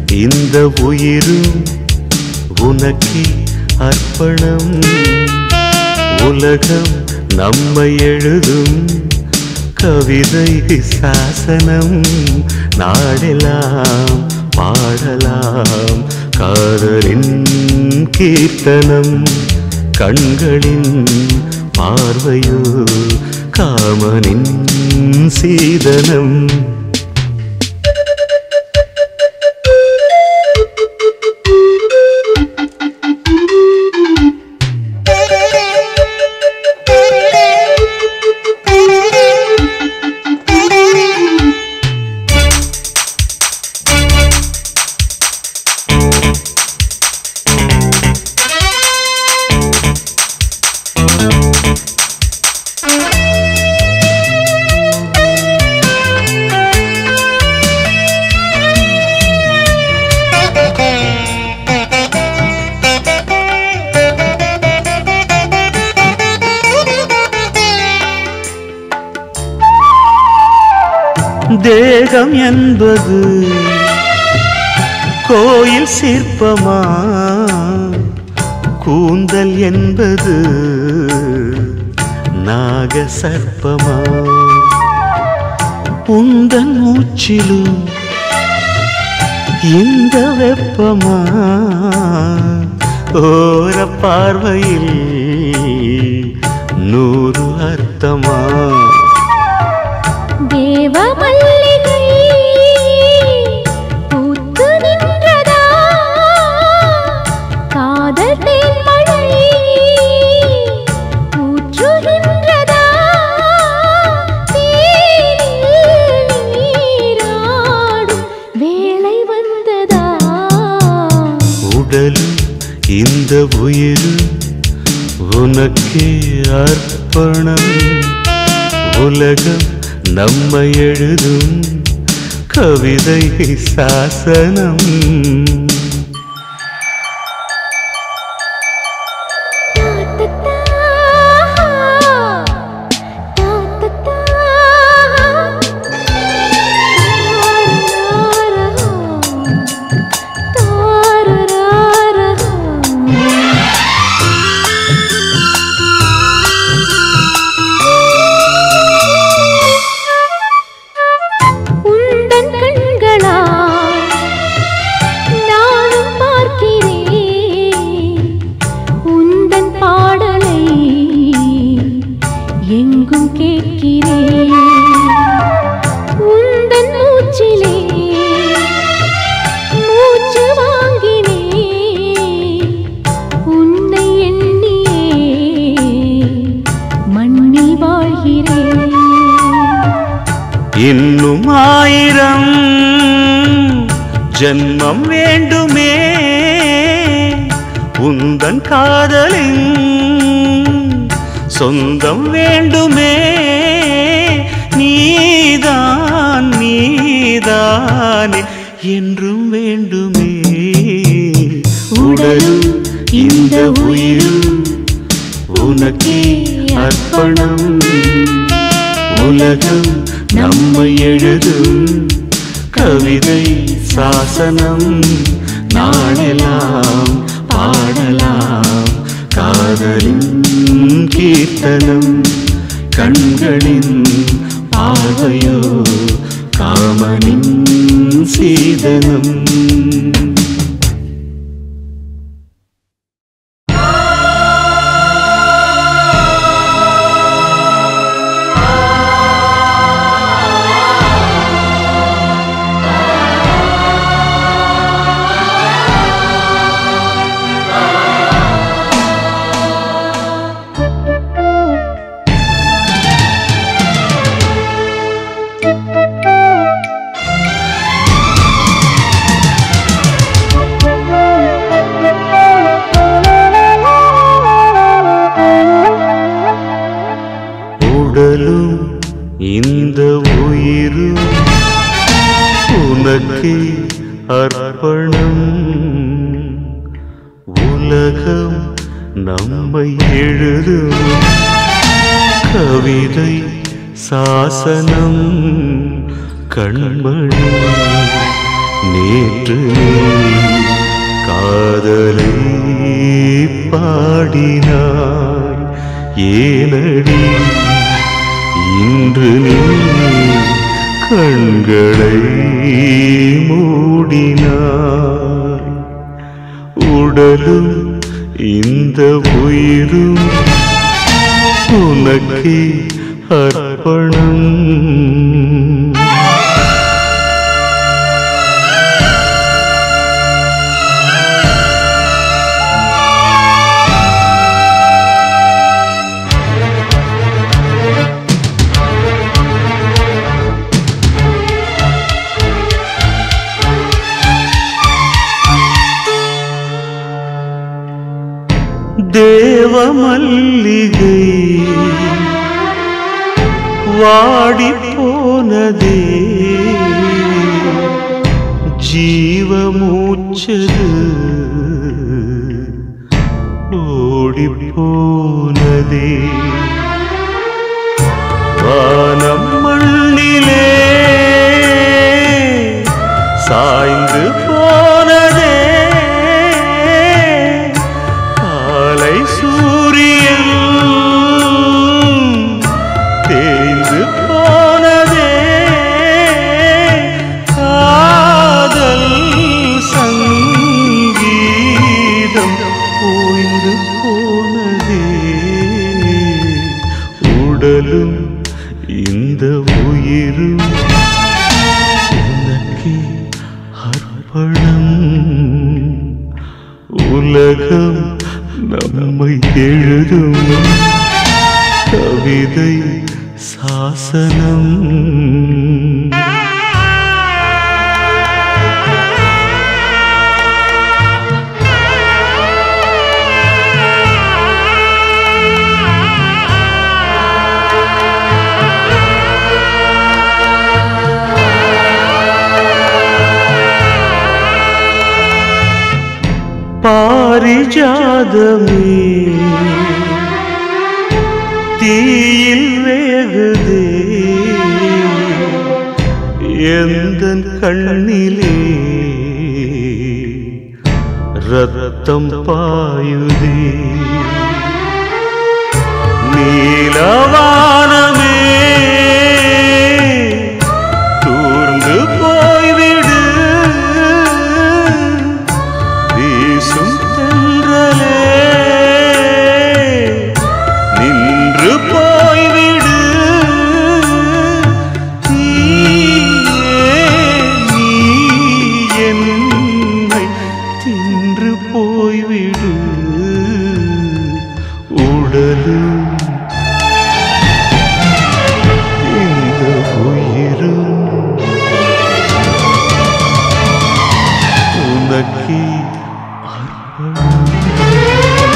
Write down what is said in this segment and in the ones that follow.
இந்த உயிரும் உனக்கே அர்ப்பணம் உலகம் நம்மை எழுதும் கவிதை சாசனம் நாடெல்லாம் பாடலாம் காதலின் கீர்த்தனம் கண்களின் பார்வையோ காமனின் சீதனம் தேகம் என்பது கோயில் சிற்பமா கூந்தல் என்பது நாக சர்ப்பமா உந்தன் மூச்சிலும் இந்த வெப்பமா ஓர பார்வையில் நூறு அர்த்தமா தேவ மல்லிகை பூத்து நின்றதா காதல் தேன்மழை ஊற்றுகின்றதா தேனில் நீராடும் வேளை வந்ததா உடலும் இந்த உயிரும் உனக்கே அர்ப்பணம் உலகம் நம்மை எழுதும் கவிதை சாசனம் உந்தன் கண்களா நானும் பார்க்கிறேன் உந்தன் பாடலை எங்கும் கேட்கிறேன் உந்தன் மூச்சிலே மூச்சு வாங்கினேன் உன்னை எண்ணியே மண்ணில் வாழ்கிறேன் இன்னும் ஆயிரம் ஜன்மம் வேண்டுமே உந்தன் காதலின் சொந்தம் வேண்டுமே நீதான் நீதானே என்றும் வேண்டுமே உடலும் இந்த உயிரும் உனக்கே அர்ப்பணம் உலகம் நம்மை எழுதும் கவிதை சாசனம் நாளெல்லாம் பாடலாம் காதலின் கீர்த்தனம் கண்களின் பார்வையோ காமனின் சீதனம் உடலும் இந்த உயிரும் உனக்கே அர்ப்பணம் உலகம் நம்மை எழுதும் கவிதை சாசனம் கண்மணி நேற்று நீ காதலை பாடினாய் ஏனடி இன்று நீ கண்களை மூடினாய் உடலும் இந்த உயிரும் உனக்கே அர்ப்பணம் தேவ மல்லிகை வாடி போனதே ஜீவ மூச்சது ஓடி போனதே வானம் மண்ணிலே சாய்ந்து போனதே காலை சூரியன் தேய்ந்து போனதே காதல் சங்கீதம் ஓய்ந்து போனதே உடலும் இந்த உயிரும் உனக்கே அர்ப்பணம் உலகம் நம்மை எழுதும் கவிதை சாசனம் பாரிஜாதமே தீயில் வேகுதே எந்த கண்ணிலே ரத்தம் பாயுதே நீலவானமே தூர்ந்து போய்விடு வீசும் தென்றலே நின்று போய்விடு நீயே நீ என்னை தின்று போய்விடு உடலும் இந்த உயிரும் உனக்கே அர்ப்பணம்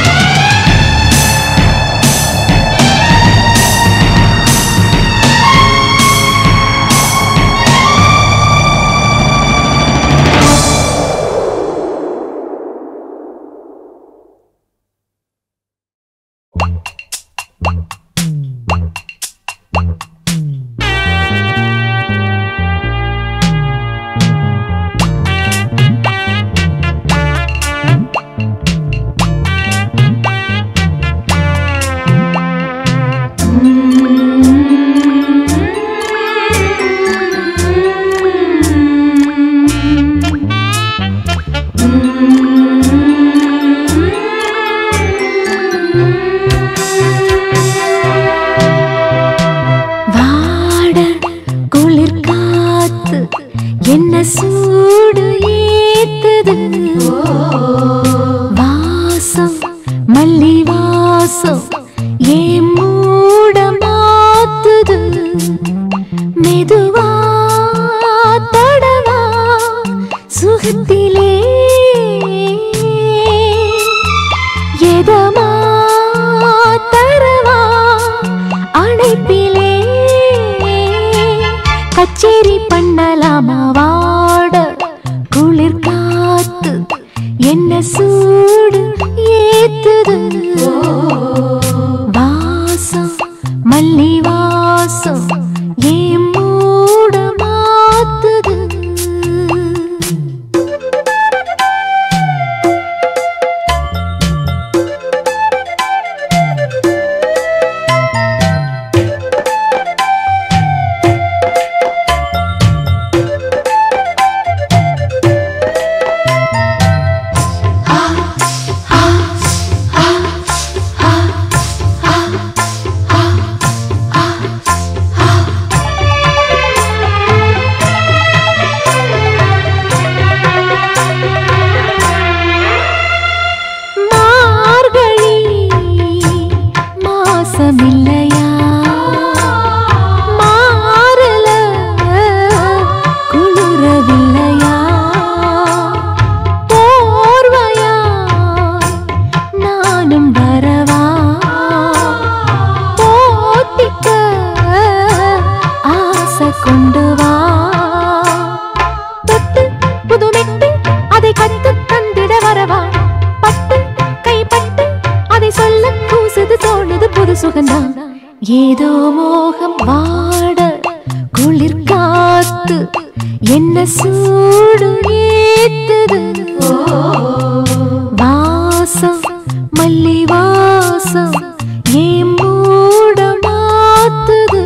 வாட குளிர் காத்து என்ன சூடு ஏத்துது வாசம் மல்லி வாசம் ஏன் மூட மாத்துது மெதுவா தடவா சுகத்திலே எதமா தரவா அணைப்பிலே கச்சேரி பண்ணலாமா வாட குளிர் காத்து என்ன சூடு ஏத்துது வாசம் மல்லி வாசம் ஏன் மூட மாத்துது ஏதோ மோகம் வாட குளிர் காத்து என்ன சூடு ஏத்துது வாசம் மல்லி வாசம் ஏன் மூட மாத்துது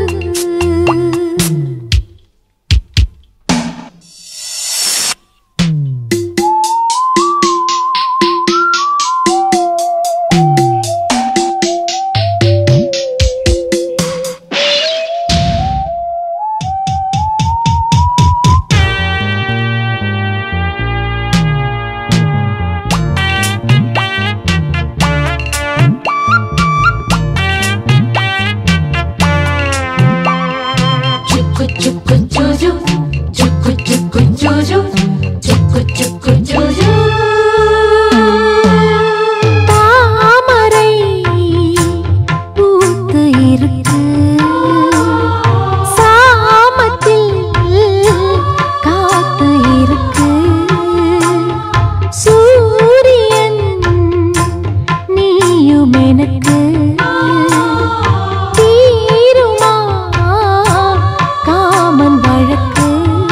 Chucu chucu chucu, chucu chucu chucu, chucu chucu chucu. தாமரை பூத்து இருக்கு சாமத்தில் காத்து இருக்கு சூரியன் நீயும் எனக்கு தீருமா காமன் வழக்கு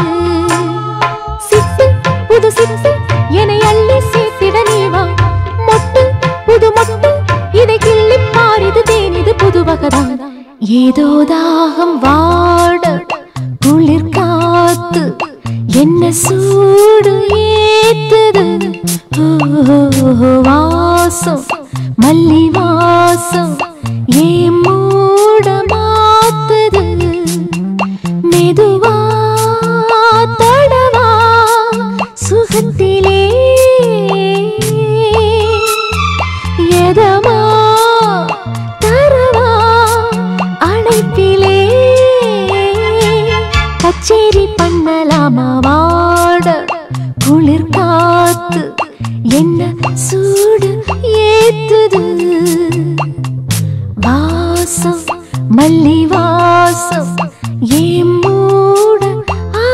சிட்டு புது சிட்டு என்னை அள்ளி சேர்த்திட நீவா மொட்டு புது மொட்டு இதை கிள்ளி பாரிது தேனிது புது வகதான் ஏதோ தாகம் வாட குளிர் காத்து என்ன சூடு ஏத்துது ஓ, வாசம் மல்லி வாசம் ஏன் மூட மாத்துது மெதுவா தடவா சுகத்திலே எதமா தரவா அழைப்பிலே கச்சேரி பண்ணலாமா வாட குளிர் காத்து என்ன சூடு ஏத்துது வாசம் மல்லி வாசம் ஏன் மூட ஆ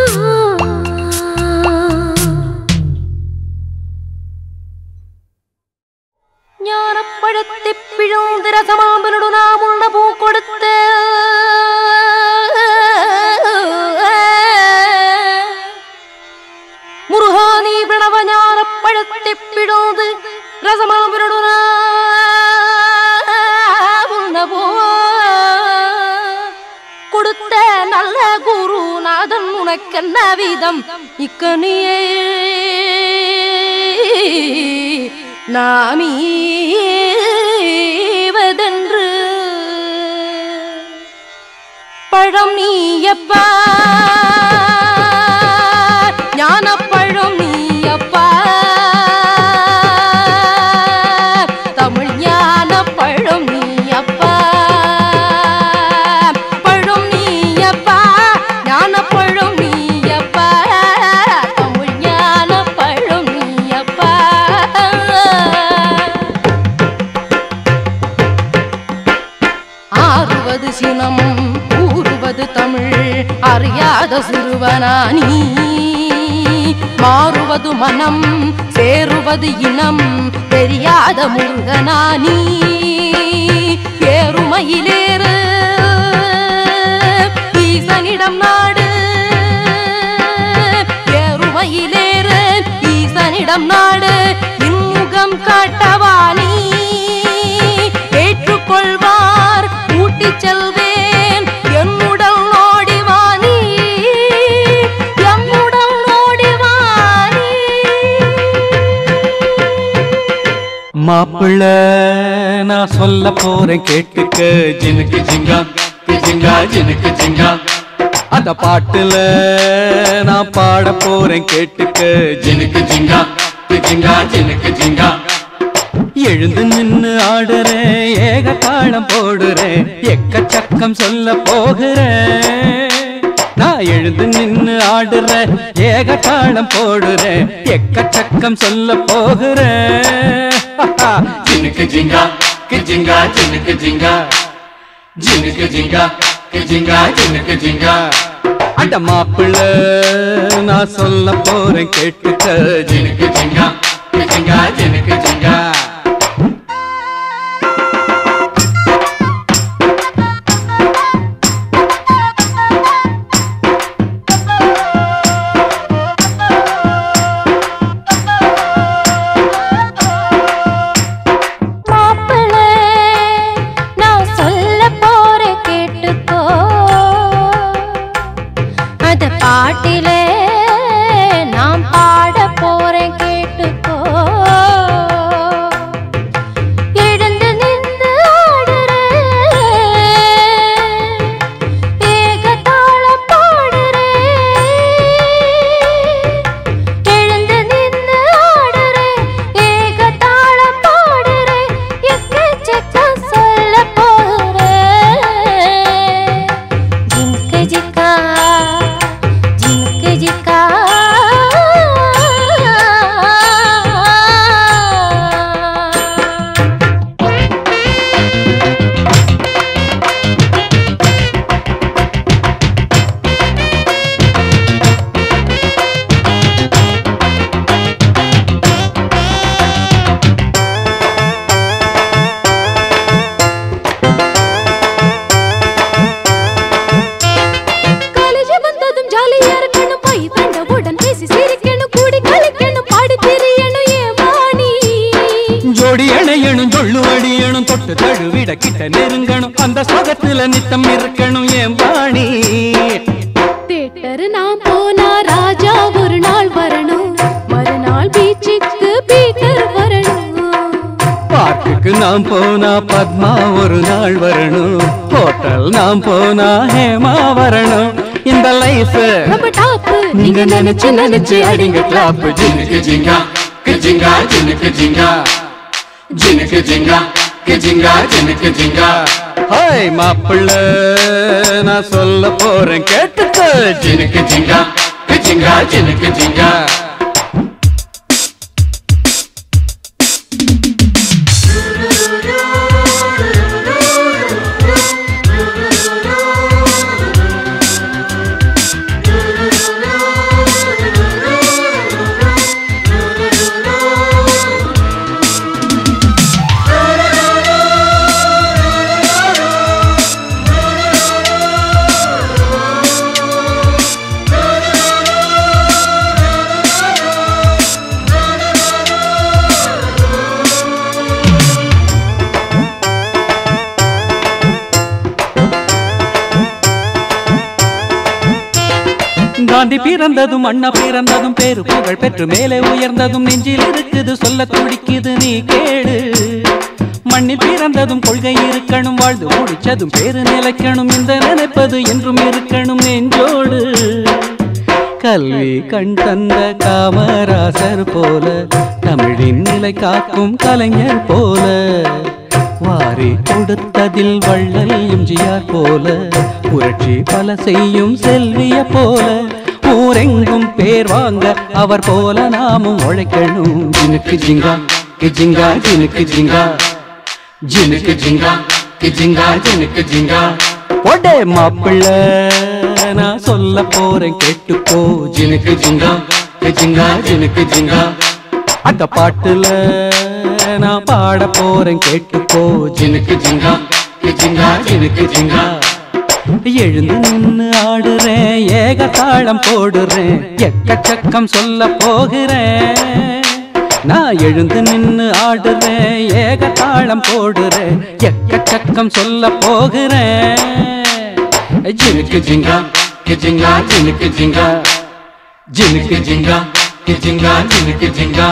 ஞானப்பழத்தை பிழந்து ரசமாம்பனோடு நாம் உண்ண பூ கொடுத்து முருகானி பிரணவ ஞானப்பழத்தை பிழந்து ரசமாம்பனோடு நாம் உண்ண பூ கொடுத்த நல்ல குருநாதன் உனக்கென்ன விதம் இக்கனியே நாமீவதென்று பழம் நீயப்பா ஞானப்பழம் நீயப்பா தமிழ் ஞானப்பழம் நீயப்பா பழம் நீயப்பா ஞானப்பழம் நீயப்பா தமிழ் ஞானப்பழம் நீயப்பா ஆறுவது சினம் கூறுவது தமிழ் அறியாத சிறுவனானி மாறுவது மனம் சேருவது இனம் தெரியாத முருகனானி ஏறுமையிலேறு ஈசனிடம் நாடு ஏறுமையிலேறு ஈசனிடம் நாடு இன்முகம் காட்டவானி ஏற்றுக்கொள்வார் ஊட்டிச் செல்வேன் என்னுடன் ஓடிவானி என்னுடன் ஓடிவானி மாப்பிள்ள நான் சொல்ல போறேன் கேட்டுக்க ஜினுக்கு ஜிங்கா ஜிங்கா ஜினுக்கு ஜிங்கா அந்த பாட்டுல நான் பாட போறேன் கேட்டுக்க ஜினுக்கு ஜிங்கா ஜிங்கா ஜினுக்கு ஜிங்கா எழுந்து நின்னு ஆடுறேன் ஏக தாளம் போடுறேன் எக்கச்சக்கம் சொல்ல போகிறேன் நான் எழுந்து நின்னு ஆடுறேன் ஏக தாளம் போடுறேன் எக்கச்சக்கம் சொல்ல போகிறேன் ஜினுக்கு ஜிங்கா ஜிங்கா ஜினுக்கு ஜிங்கா ஜினுக்கு ஜிங்கா ஜிங்கா ஜினுக்கு ஜிங்கா அட மாப்பிள்ள நான் சொல்ல போறேன் கேட்டுக்க ஜினுக்கு ஜிங்கா ஜிங்கா ஜினுக்கு ஜிங்கா கிட்ட நெருங்கணும் அந்த சோகத்துல நித்தம் இருக்கணும் என் வாணி தேட்டர் நான் போனா ராஜா ஒரு நாள் வரணும் மறுநாள் பீச்சுக்கு பீட்டர் வரணும் பார்க்குக்கு நாம் போனா பத்மா ஒரு நாள் வரணும் ஹோட்டல் நாம் போனா ஹேமா வரணும் இந்த லைஃப் ரொம்ப டாப்பு நீங்க நினைச்சு நினைச்சு அடிங்க கிளாப் ஜினுக்கு ஜிங்கா கிஜிங்கா ஜினுக்கு ஜிங்கா ஜினுக்கு ஜிங்கா கிஜிங்கா ஜினுக்கு ஜிங்கா ஹாய் மாப்பிள்ள நான் சொல்ல போறேன் கேட்டுக்க ஜினுக்கு ஜிங்கா கிஜிங்கா ஜினுக்கு ஜிங்கா காந்தி பிறந்ததும் அண்ணா பிறந்ததும் பேரு புகழ் பெற்று மேலே உயர்ந்ததும் நெஞ்சில் இருக்குது சொல்ல துடிக்குது நீ கேடு மண்ணில் பிறந்ததும் கொள்கை இருக்கணும் வாழ்ந்து முடிச்சதும் பேரு நிலைக்கணும் இந்த நினைப்பது என்றும் இருக்கணும் நெஞ்சோடு கல்வி கண் தந்த காமராசர் போல தமிழின் நிலை காக்கும் கலைஞர் போல வாரி கொடுத்ததில் வள்ளல் எம்ஜிஆர் போல புரட்சி பல செய்யும் செல்விய போல ஊரெங்கும் பேர் வாங்க அவர் போல நாமும் உழைக்கணும் ஜினுக்கு ஜிங்கா கிஜிங்கா ஜினுக்கு ஜிங்கா ஜினுக்கு ஜிங்கா கிஜிங்கா ஜினுக்கு ஜிங்கா ஒடே மாப்பிள்ள நான் சொல்ல போறேன் கேட்டுக்கோ ஜினுக்கு ஜிங்கா கிஜிங்கா ஜினுக்கு ஜிங்கா அந்த பாட்டுல நான் பாட போறேன் கேட்டுக்கோ ஜினுக்கு ஜிங்கா கிஜிங்கா ஜினுக்கு ஜிங்கா எழுந்து நின்னு ஆடுறேன் ஏக தாளம் போடுறேன் எக்கச்சக்கம் சொல்ல போகிறேன் நான் எழுந்து நின்னு ஆடுறேன் ஏக தாளம் போடுறேன் எக்கச்சக்கம் சொல்ல போகிறேன் ஜினுக்கு ஜிங்கா கிஜிங்கா ஜினுக்கு ஜிங்கா ஜினுக்கு ஜிங்கா கிஜிங்கா ஜினுக்கு ஜிங்கா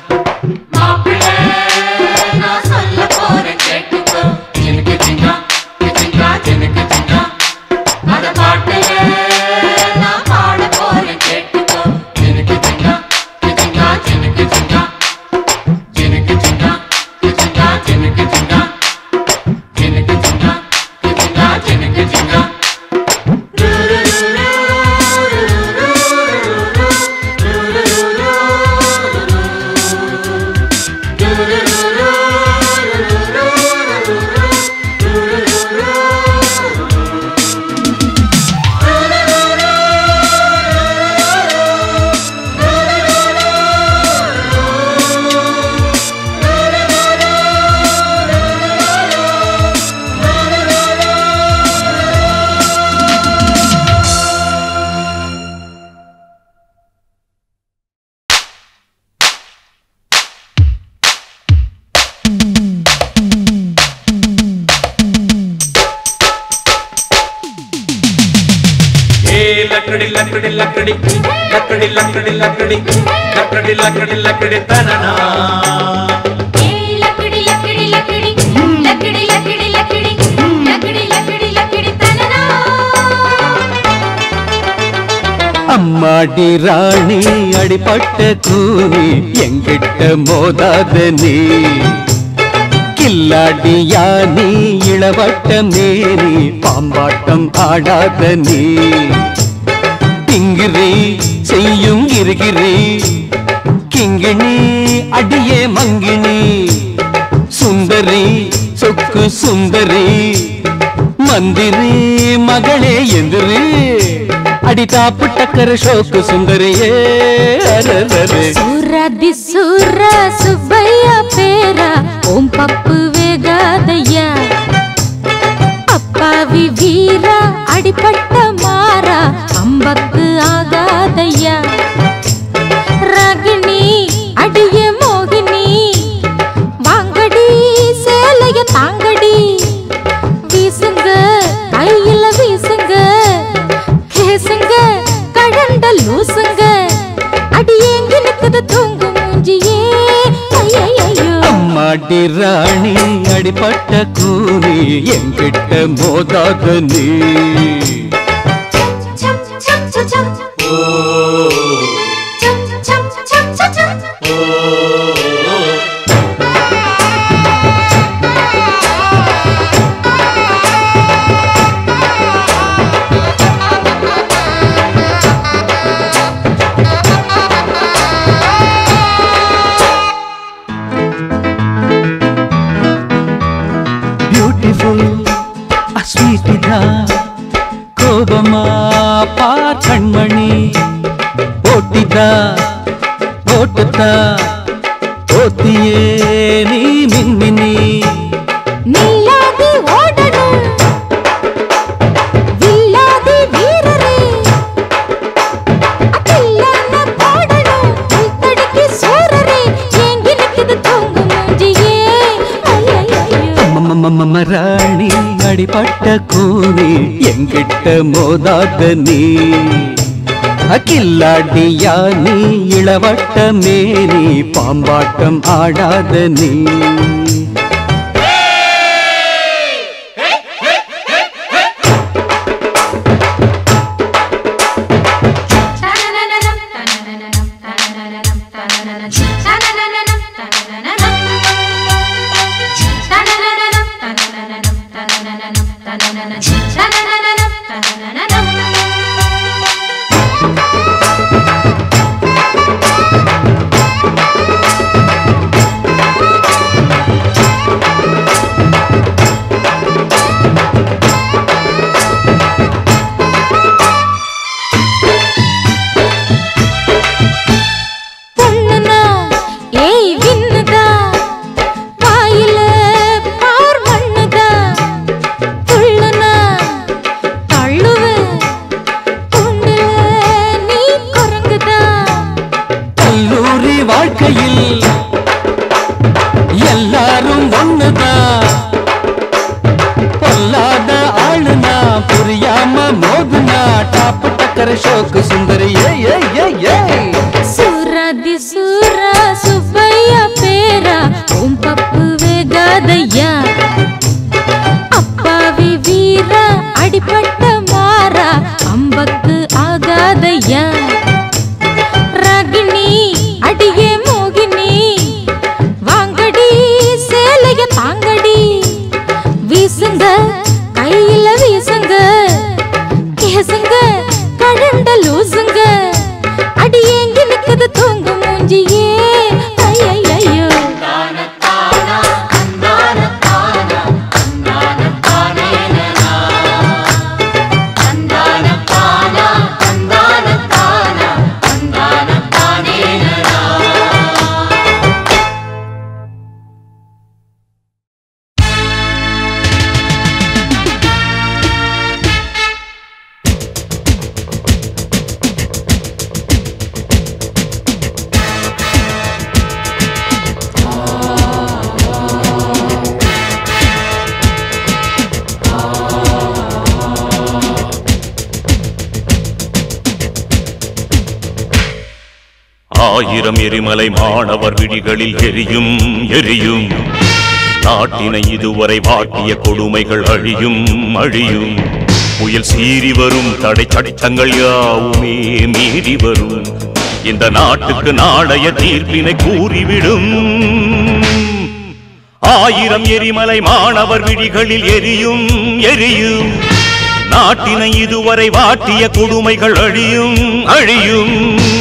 ஜினுக்கு ஜிங்கா கிஜிங்கா ஜினுக்கு ஜிங்கா அத பாட்டுல நான் பாட போறேன் கேட்டுக்கோ ஜினுக்கு ஜிங்கா கிஜிங்கா ஜினுக்கு ஜிங்கா ஜினுக்கு ஜிங்கா கிஜிங்கா ஜினுக்கு ஜிங்கா ஜினுக்கு ஜிங்கா கிஜிங்கா ஜினுக்கு ஜிங்கா ए लकड़ी लकड़ी लकड़ी लकड़ी लकड़ी लकड़ी लकड़ी लकड़ी लकड़ी तनना லக்கடி லக்கடி லக்கடி லக்கடி லக்கடி லக்கடி லக்கடி லக்கடி லக்கடி தனனா அம்மாடி ராணி அடிபட்ட கூனி எங்கிட்ட மோதாத நீ கில்லாடி யானி இளவட்ட மேனி பாம்பாட்டம் ஆடாத நீ திங்கிரி செய்யும் இருகிரி கிங்கிணி அடியே மங்கிணி சுந்தரி சொக்கு சுந்தரி மந்திரி மகளே எந்திரி அடி தாப்பு டக்கர ஷோக்கு சுந்தரியே அரரரே. சூராதி சூரா சுப்பையா பேரா ஓம் பப்பு வேகாதையா அப்பாவி வீரா அடிபட்ட மாறா அம்பக்கு ஆகாதையா ரகிணி அடிய மோகினி வாங்கடி சேலைய தாங்கடி வாடி ராணி அடிப்பட்ட கூனி என்கிட்ட மோதாத நீ 참, 참, 참, 참. 참, 참, 참, 참, 참. பியூட்டிஃபுல் ஸ்வீட்டிதா கோபமா பா கண்மணி போட்டிதா போட்டுத்தா போத்தியே நீ மின்மினி நில்லாது ஓடணும் வில்லாது வீரரே அக்கில்லான பாடணும் தடுக்கி சூரரே ஏங்கி நிக்குது தூங்கு மூஞ்சியே ஐயையையோ மராணி அடிப்பட்ட கூனி என்கிட்ட மோதாத நீ அக்கில்லாடியா நீ இளவட்ட மேனி பாம்பாட்டம் ஆடாத நீ 따나나나남, 따나나나남, 따나나나남, 따나나나남, 따나나나남, 따나나나남. 따나나나남, 따나나나남, 따나나나남, 따나나나남, 따나나나남, 따나나나남. பொண்ணுனா ஏய் விண்ணுதா வாயில பார் மண்ணுதா துள்ளுனா தள்ளுவ துண்டுல நீ குரங்குதா கல்லூரி வாழ்க்கையில் எல்லாரும் ஒண்ணுதான் பொல்லாத ஆளுனா புரியாம மோதுனா டாப்பு டக்கர ஷோக்கு சுந்தரி ஏய் ஏய் ஏய் ஏய் சூராதி சூரா சுப்பையா பேரா உன் பப்பு வேகாதையா அப்பாவி வீரா அடிபட்ட மாறா அம்பக்கு ஆகாதையா ராகினி அடியே மோகினி வாங்கடி சேலைய தாங்கடி வீசுங்க கையில வீசுங்க கேசுங்க கழண்ட லூசுங்க அடி ஏங்கி நிக்குது தூங்கு மூஞ்சியே ஐயையோ ஆயிரம் எரிமலை மாணவர் விழிகளில் எரியும் எரியும் நாட்டினை இதுவரை வாட்டிய கொடுமைகள் அழியும் அழியும் புயல் சீறி வரும் தடை சட்டங்கள் யாவுமே மீறி வரும் இந்த நாட்டுக்கு நாளைய தீர்ப்பினை கூறிவிடும் ஆயிரம் எரிமலை மாணவர் விழிகளில் எரியும் எரியும் நாட்டினை இதுவரை வாட்டிய கொடுமைகள் அழியும் அழியும்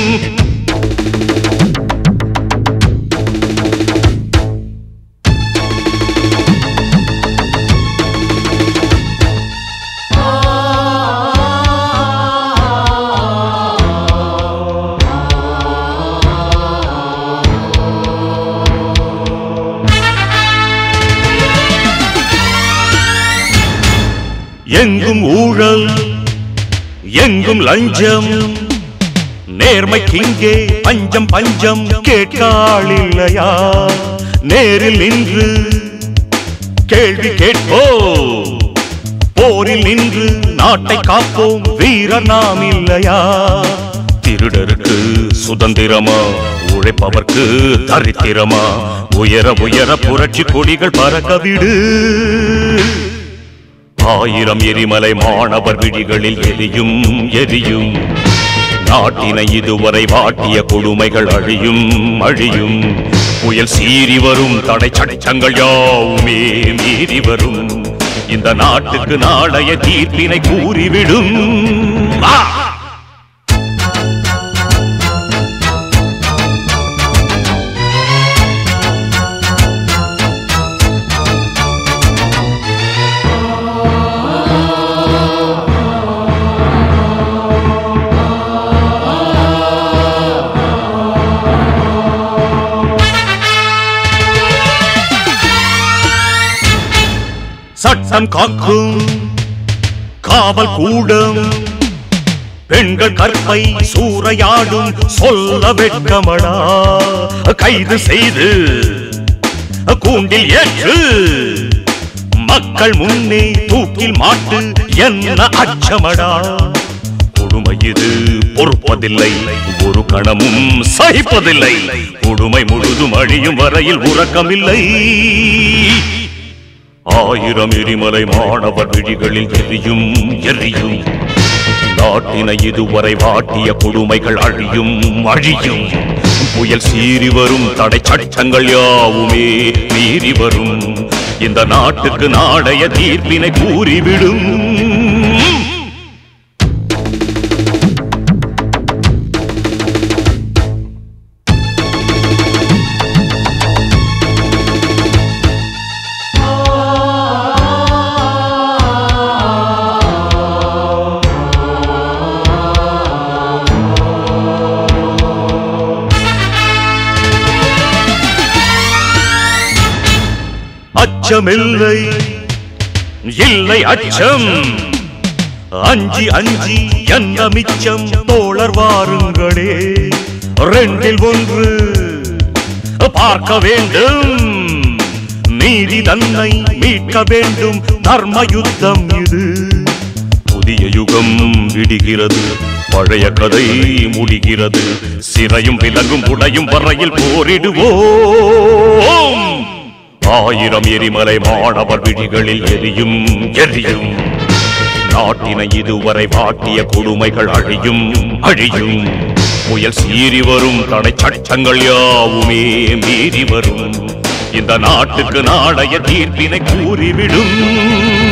எங்கும் ஊழல் எங்கும் லஞ்சம் நேர்மைக்கு இங்கே பஞ்சம் பஞ்சம் கேட்காள் இல்லையா நேரில் நின்று கேள்வி கேட்போ போரில் நின்று நாட்டை காப்போம் வீரர் நாம் இல்லையா திருடருக்கு சுதந்திரமா உழைப்பவர்க்கு தரித்திரமா உயர உயர புரட்சி கொடிகள் பறக்க விடு ஆயிரம் எரிமலை மாணவர் விழிகளில் எரியும் எரியும் நாட்டினை இதுவரை வாட்டிய கொடுமைகள் அழியும் அழியும் புயல் சீறி வரும் தடை சட்டங்கள் யாவுமே மீறி வரும் இந்த நாட்டுக்கு நாளைய தீர்ப்பினை கூறிவிடும் ஆ! சட்டம் காக்கும் காவல் கூடம் பெண்கள் கற்பை சூறையாடும் சொல்ல வெட்கமடா கைது செய்து கூண்டில் ஏற்று மக்கள் முன்னே தூக்கில் மாட்டு என்ன அச்சமடா கொடுமை இது பொறுப்பதில்லை ஒரு கணமும் சகிப்பதில்லை கொடுமை முழுதும் அழியும் வரையில் உறக்கமில்லை ஆயிரம் எரிமலை மாணவர் விழிகளில் எரியும் எரியும் நாட்டினை இதுவரை வாட்டிய கொடுமைகள் அழியும் அழியும் புயல் சீறி வரும் தடை சட்டங்கள் யாவுமே மீறி வரும் இந்த நாட்டுக்கு நாளைய தீர்ப்பினை கூறிவிடும் அச்சமில்லை இல்லை அச்சம் அஞ்சி அஞ்சி என்ன மிச்சம் தோழர் வாருங்களே ரெண்டில் ஒன்று பார்க்க வேண்டும் நீதி தன்னை மீட்க வேண்டும் தர்ம யுத்தம் இது புதிய யுகம் விடுகிறது பழைய கதை முடிகிறது சிறையும் விலங்கும் உடையும் வரையில் போரிடுவோம் ஆயிரம் எரிமலை மாணவர் விழிகளில் எரியும் எரியும் நாட்டினை இதுவரை வாட்டிய கொடுமைகள் அழியும் அழியும் புயல் சீறி வரும் தடை சட்டங்கள் யாவுமே மீறி வரும் இந்த நாட்டுக்கு நாளைய தீர்ப்பினை கூறிவிடும்